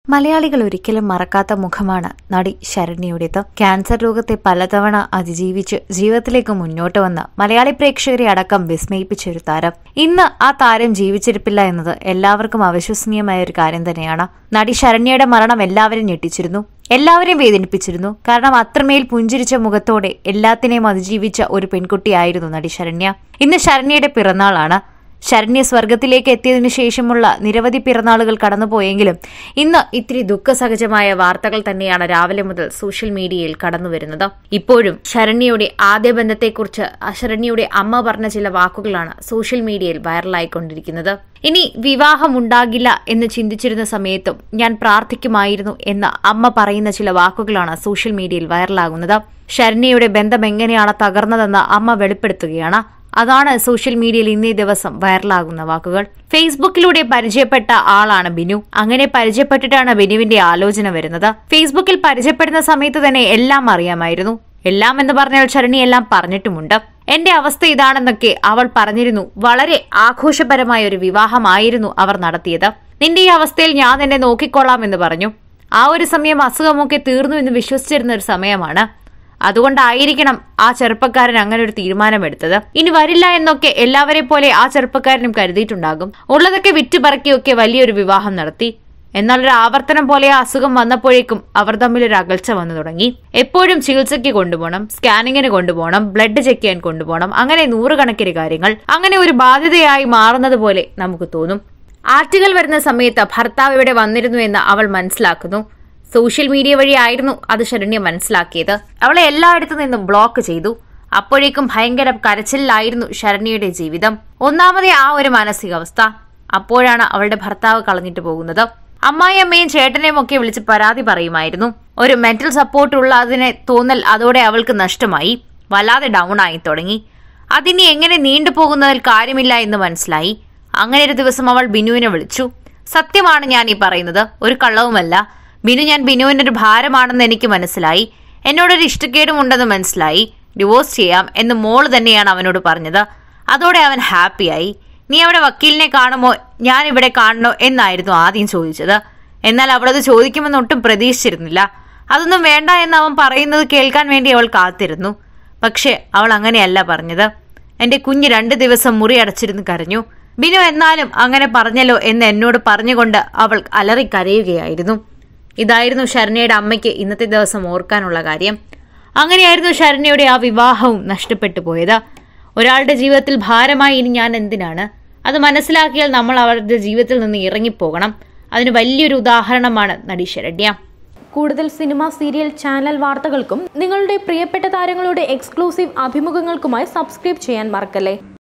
മലയാളികൾ ഒരിക്കലും മറക്കാത്ത മുഖമാണ് നടി ശരണ്യയുടേത് ക്യാൻസർ രോഗത്തെ പലതവണ അതിജീവിച്ച് ജീവിതത്തിലേക്ക് മുന്നോട്ട് വന്ന് മലയാളി പ്രേക്ഷകരെ അടക്കം വിസ്മയിപ്പിച്ചൊരു താരം ഇന്ന് ആ താരം ജീവിച്ചിരിപ്പില്ല എന്നത് എല്ലാവർക്കും അവിശ്വസനീയമായ ഒരു കാര്യം തന്നെയാണ് നടി ശരണ്യയുടെ മരണം എല്ലാവരും ഞെട്ടിച്ചിരുന്നു എല്ലാവരെയും വേദനിപ്പിച്ചിരുന്നു കാരണം അത്രമേൽ പുഞ്ചിരിച്ച മുഖത്തോടെ എല്ലാത്തിനെയും അതിജീവിച്ച ഒരു പെൺകുട്ടിയായിരുന്നു നടി ശരണ്യ ഇന്ന് ശരണ്യയുടെ പിറന്നാളാണ് ശരണ്യ സ്വർഗത്തിലേക്ക് എത്തിയതിനു ശേഷമുള്ള നിരവധി പിറന്നാളുകൾ കടന്നുപോയെങ്കിലും ഇന്ന് ഇത്തിരി ദുഃഖസഹജമായ വാർത്തകൾ തന്നെയാണ് രാവിലെ മുതൽ സോഷ്യൽ മീഡിയയിൽ കടന്നുവരുന്നത് ഇപ്പോഴും ശരണ്യയുടെ ആദ്യ ബന്ധത്തെക്കുറിച്ച് ശരണ്യയുടെ അമ്മ പറഞ്ഞ ചില വാക്കുകളാണ് സോഷ്യൽ മീഡിയയിൽ വൈറലായിക്കൊണ്ടിരിക്കുന്നത് ഇനി വിവാഹം ഉണ്ടാകില്ല എന്ന് ചിന്തിച്ചിരുന്ന സമയത്തും ഞാൻ പ്രാർത്ഥിക്കുമായിരുന്നു എന്ന് അമ്മ പറയുന്ന ചില വാക്കുകളാണ് സോഷ്യൽ മീഡിയയിൽ വൈറലാകുന്നത് ശരണ്യയുടെ ബന്ധം എങ്ങനെയാണ് തകർന്നതെന്ന് അമ്മ വെളിപ്പെടുത്തുകയാണ് അതാണ് സോഷ്യൽ മീഡിയയിൽ ഇന്നേ ദിവസം വൈറലാകുന്ന വാക്കുകൾ ഫേസ്ബുക്കിലൂടെ പരിചയപ്പെട്ട ആളാണ് ബിനു അങ്ങനെ പരിചയപ്പെട്ടിട്ടാണ് ബിനുവിന്റെ ആലോചന വരുന്നത് ഫേസ്ബുക്കിൽ പരിചയപ്പെടുന്ന സമയത്ത് തന്നെ എല്ലാം അറിയാമായിരുന്നു എല്ലാം എന്ന് പറഞ്ഞാൽ ശരണി എല്ലാം പറഞ്ഞിട്ടുമുണ്ട് എന്റെ അവസ്ഥ ഇതാണെന്നൊക്കെ അവൾ പറഞ്ഞിരുന്നു വളരെ ആഘോഷപരമായ ഒരു വിവാഹമായിരുന്നു അവർ നടത്തിയത് നിന്റെ ഈ അവസ്ഥയിൽ ഞാൻ നിന്നെ നോക്കിക്കൊള്ളാം എന്ന് പറഞ്ഞു ആ ഒരു സമയം അസുഖമൊക്കെ തീർന്നു എന്ന് വിശ്വസിച്ചിരുന്ന ഒരു സമയമാണ് അതുകൊണ്ടായിരിക്കണം ആ ചെറുപ്പക്കാരൻ അങ്ങനെ ഒരു തീരുമാനമെടുത്തത് ഇനി വരില്ല എന്നൊക്കെ എല്ലാവരെ പോലെ ആ ചെറുപ്പക്കാരനും കരുതിയിട്ടുണ്ടാകും ഉള്ളതൊക്കെ വിറ്റുപറക്കിയൊക്കെ വലിയൊരു വിവാഹം നടത്തി എന്നാൽ ഒരു ആവർത്തനം പോലെ ആ അസുഖം വന്നപ്പോഴേക്കും അവർ തമ്മിൽ ഒരു അകൽച്ച വന്നു തുടങ്ങി എപ്പോഴും ചികിത്സയ്ക്ക് കൊണ്ടുപോകണം സ്കാനിങ്ങിന് കൊണ്ടുപോകണം ബ്ലഡ് ചെക്ക് ചെയ്യാൻ കൊണ്ടുപോകണം അങ്ങനെ നൂറുകണക്കിന് കാര്യങ്ങൾ അങ്ങനെ ഒരു ബാധ്യതയായി മാറുന്നത് പോലെ നമുക്ക് തോന്നും ആർട്ടികൾ വരുന്ന സമയത്ത് ഭർത്താവ് ഇവിടെ വന്നിരുന്നു എന്ന് അവൾ മനസ്സിലാക്കുന്നു സോഷ്യൽ മീഡിയ വഴിയായിരുന്നു അത് ശരണ്യ മനസ്സിലാക്കിയത് അവളെ എല്ലായിടത്തു നിന്നും ബ്ലോക്ക് ചെയ്തു അപ്പോഴേക്കും ഭയങ്കര കരച്ചിലായിരുന്നു ശരണ്യയുടെ ജീവിതം ഒന്നാമതേ ആ ഒരു മാനസികാവസ്ഥ അപ്പോഴാണ് അവളുടെ ഭർത്താവ് കളഞ്ഞിട്ട് പോകുന്നത് അമ്മായിയമ്മയും ചേട്ടനെയും ഒക്കെ വിളിച്ച് പരാതി പറയുമായിരുന്നു ഒരു മെന്റൽ സപ്പോർട്ട് ഉള്ള അതിനെ തോന്നൽ അതോടെ അവൾക്ക് നഷ്ടമായി വല്ലാതെ ഡൗൺ ആയി തുടങ്ങി അതിനി എങ്ങനെ നീണ്ടുപോകുന്നതിൽ കാര്യമില്ല എന്ന് മനസ്സിലായി അങ്ങനെ ഒരു ദിവസം അവൾ ബിനുവിനെ വിളിച്ചു സത്യമാണ് ഞാൻ ഈ പറയുന്നത് ഒരു കള്ളവുമല്ല ബിനു ഞാൻ ബിനുവിന്റെ ഒരു ഭാരമാണെന്ന് എനിക്ക് മനസ്സിലായി എന്നോടൊരു ഇഷ്ടക്കേടും ഉണ്ടെന്ന് മനസ്സിലായി ഡിവോഴ്സ് ചെയ്യാം എന്ന് മോള് തന്നെയാണ് അവനോട് പറഞ്ഞത് അതോടെ അവൻ ഹാപ്പിയായി നീ അവിടെ വക്കീലിനെ കാണുമോ ഞാൻ ഇവിടെ കാണണോ എന്നായിരുന്നു ആദ്യം ചോദിച്ചത് എന്നാൽ അവളത് ചോദിക്കുമെന്ന് ഒട്ടും പ്രതീക്ഷിച്ചിരുന്നില്ല അതൊന്നും വേണ്ട എന്ന് അവൻ പറയുന്നത് കേൾക്കാൻ വേണ്ടി അവൾ കാത്തിരുന്നു പക്ഷെ അവൾ അങ്ങനെയല്ല പറഞ്ഞത് എന്റെ കുഞ്ഞ് രണ്ട് ദിവസം മുറി അടച്ചിരുന്ന് കരഞ്ഞു ബിനു എന്നാലും അങ്ങനെ പറഞ്ഞല്ലോ എന്ന് എന്നോട് പറഞ്ഞുകൊണ്ട് അവൾ അലറി കരയുകയായിരുന്നു ഇതായിരുന്നു ശരണ്യയുടെ അമ്മയ്ക്ക് ഇന്നത്തെ ദിവസം ഓർക്കാനുള്ള കാര്യം അങ്ങനെയായിരുന്നു ശരണ്യയുടെ ആ വിവാഹവും നഷ്ടപ്പെട്ടു പോയത് ഒരാളുടെ ജീവിതത്തിൽ ഭാരമായി ഇനി ഞാൻ എന്തിനാണ് അത് മനസ്സിലാക്കിയാൽ നമ്മൾ അവരുടെ ജീവിതത്തിൽ നിന്ന് ഇറങ്ങിപ്പോകണം അതിന് വലിയൊരു ഉദാഹരണമാണ് നടി ശരണ്യ കൂടുതൽ സിനിമ സീരിയൽ ചാനൽ വാർത്തകൾക്കും നിങ്ങളുടെ പ്രിയപ്പെട്ട താരങ്ങളുടെ എക്സ്ക്ലൂസീവ് അഭിമുഖങ്ങൾക്കുമായി സബ്സ്ക്രൈബ് ചെയ്യാൻ മറക്കല്ലേ